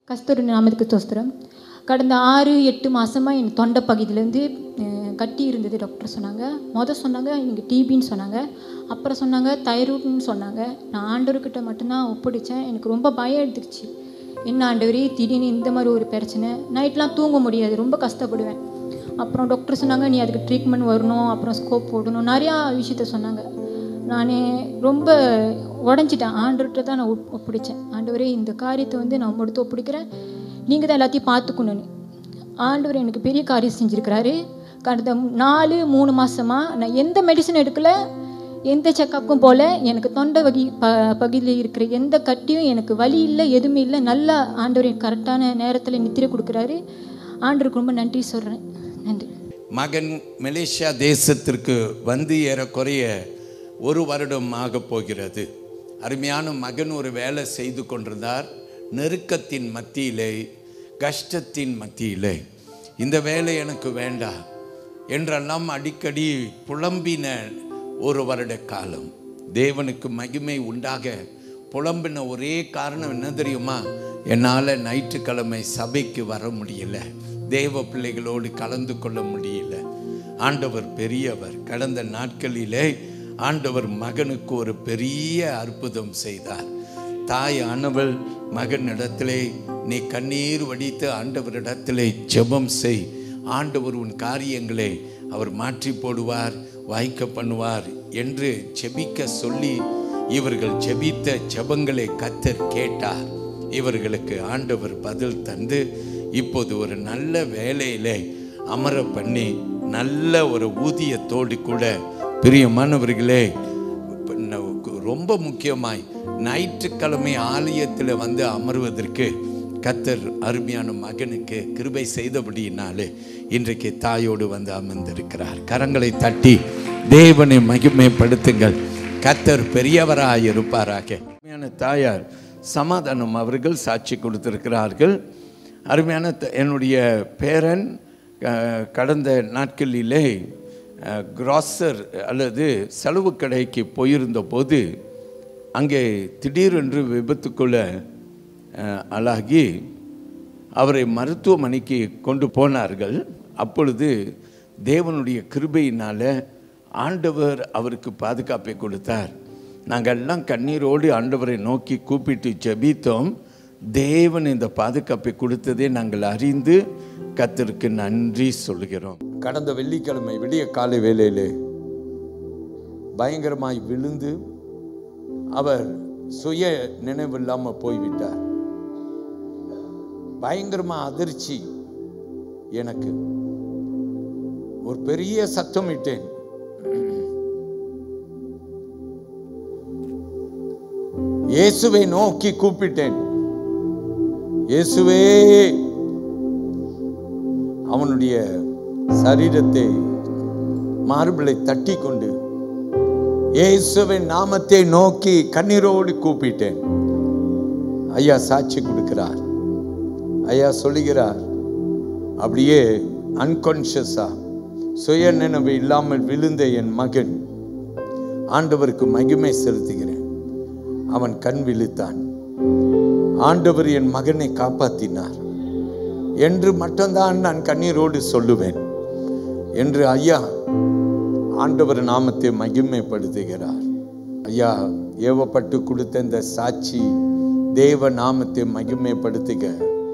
கஸ்தூரி நாமத்துக்கு தோஸ்திரம் கடந்த ஆறு எட்டு மாதமாக என் தொண்டை பகுதியிலேருந்து கட்டி இருந்தது டாக்டர் சொன்னாங்க மொதல் சொன்னாங்க எனக்கு டிபின்னு சொன்னாங்க அப்புறம் சொன்னாங்க தைராய்டுன்னு சொன்னாங்க நான் ஆண்டவர்கிட்ட மட்டும்தான் ஒப்படைச்சேன் எனக்கு ரொம்ப பயம் எடுத்துருச்சு என்ன ஆண்டவரே திடீர்னு இந்த மாதிரி ஒரு பிரச்சனை நைட்லாம் தூங்க முடியாது ரொம்ப கஷ்டப்படுவேன் அப்புறம் டாக்டர் சொன்னாங்க நீ அதுக்கு ட்ரீட்மெண்ட் வரணும் அப்புறம் ஸ்கோப் போடணும் நிறையா விஷயத்த சொன்னாங்க நான் ரொம்ப உடஞ்சிட்டேன் ஆண்டவர்கிட்ட தான் நான் ஒப்- ஒப்படைச்சேன் ஆண்டவரே இந்த காரியத்தை வந்து நான் உங்கள்கிட்ட ஒப்படைக்கிறேன் நீங்கள் தான் எல்லாத்தையும் பார்த்துக்கணும்னு ஆண்டவர் எனக்கு பெரிய காரியம் செஞ்சுருக்கிறாரு கடந்த நாலு மூணு மாதமாக நான் எந்த மெடிசன் எடுக்கல எந்த செக்கப்புக்கும் போல எனக்கு தொண்டை வகி ப பகுதியில் இருக்கிற எந்த கட்டியும் எனக்கு வலி இல்லை எதுவுமே இல்லை நல்லா ஆண்டவர் எனக்கு கரெக்டான நேரத்தில் நித்திரை கொடுக்குறாரு ஆண்டவருக்கு ரொம்ப நன்றி சொல்கிறேன் நன்றி மகன் மலேசியா தேசத்திற்கு வந்து ஏறக்குறைய ஒரு வருடம் ஆக போகிறது அருமையான மகன் ஒரு வேலை செய்து கொண்டிருந்தார் நெருக்கத்தின் மத்தியிலே கஷ்டத்தின் மத்தியிலே இந்த வேலை எனக்கு வேண்டாம் என்றெல்லாம் அடிக்கடி புலம்பின ஒரு வருட காலம் தேவனுக்கு மகிமை உண்டாக புலம்பின ஒரே காரணம் என்ன தெரியுமா என்னால் ஞாயிற்றுக்கிழமை சபைக்கு வர முடியல தேவ பிள்ளைகளோடு கலந்து கொள்ள முடியல ஆண்டவர் பெரியவர் கடந்த நாட்களிலே ஆண்டவர் மகனுக்கு ஒரு பெரிய அற்புதம் செய்தார் தாய் ஆனவள் மகனிடத்திலே நீ கண்ணீர் வடித்து ஆண்டவரிடத்திலே ஜெபம் செய் ஆண்டவர் உன் காரியங்களை அவர் மாற்றி போடுவார் வாய்க்க பண்ணுவார் என்று ஜெபிக்க சொல்லி இவர்கள் ஜெபித்த ஜெபங்களை கத்தர் கேட்டார் இவர்களுக்கு ஆண்டவர் பதில் தந்து இப்போது ஒரு நல்ல வேலையிலே அமர பண்ணி நல்ல ஒரு ஊதியத்தோடு கூட பிரியமானவர்களே இப்ப ந- ரொம்ப முக்கியமாய் ஞாயிற்றுக்கிழமை ஆலயத்தில் வந்து அமர்வதற்கு கத்தர் அருமையான மகனுக்கு கிருபை செய்தபடியினாலே இன்றைக்கு தாயோடு வந்து அமர்ந்திருக்கிறார் கரங்களை தட்டி தேவனை மகிமைப்படுத்துங்கள் கத்தர் பெரியவராய் இருப்பாராக அருமையான தாயார் சமாதானம் அவர்கள் சாட்சி கொடுத்திருக்கிறார்கள் அருமையான த- என்னுடைய பேரன் அஹ், கடந்த நாட்களிலே கிராசர் அல்லது செலவு கடைக்கு போயிருந்த போது அங்கே திடீரென்று விபத்துக்குள்ள அஹ், ஆளாகி அவரை மருத்துவமனைக்கு கொண்டு போனார்கள் அப்பொழுது தேவனுடைய கிருபையினால ஆண்டவர் அவருக்கு பாதுகாப்பை கொடுத்தார் நாங்கள் எல்லாம் கண்ணீரோடு ஆண்டவரை நோக்கி கூப்பிட்டு ஜெபித்தோம் தேவன் இந்த பாதுகாப்பை கொடுத்ததை நாங்கள் அறிந்து கத்தருக்கு நன்றி சொல்கிறோம் கடந்த வெள்ளிக்கிழமை விடிய காலை வேளையிலே பயங்கரமாய் விழுந்து அவர் சுய நினைவில்லாமல் போய்விட்டார் பயங்கரமா அதிர்ச்சி எனக்கு ஒரு பெரிய சத்தம் இட்டேன் இயேசுவை நோக்கி கூப்பிட்டேன் இயேசுவே அவனுடைய சரீரத்தை மார்பிளை தட்டி கொண்டு இயேசுவின் நாமத்தை நோக்கி கண்ணீரோடு கூப்பிட்டேன் ஐயா சாட்சி கொடுக்கிறார் ஐயா சொல்லுகிறார் அப்படியே அன்கான்ஷியஸா சுய நினைவு இல்லாமல் விழுந்த என் மகன் ஆண்டவருக்கு மகிமை செலுத்துகிறேன் அவன் கண் விழித்தான் ஆண்டவர் என் மகனை காப்பாற்றினார் என்று மட்டும்தான் நான் கண்ணீரோடு சொல்லுவேன் என்று ஐயா ஆண்டவர் நாமத்தை மகிமைப்படுத்துகிறார் ஐயா ஏவப்பட்டு கொடுத்த இந்த சாட்சி தேவ நாமத்தை மகிமைப்படுத்துக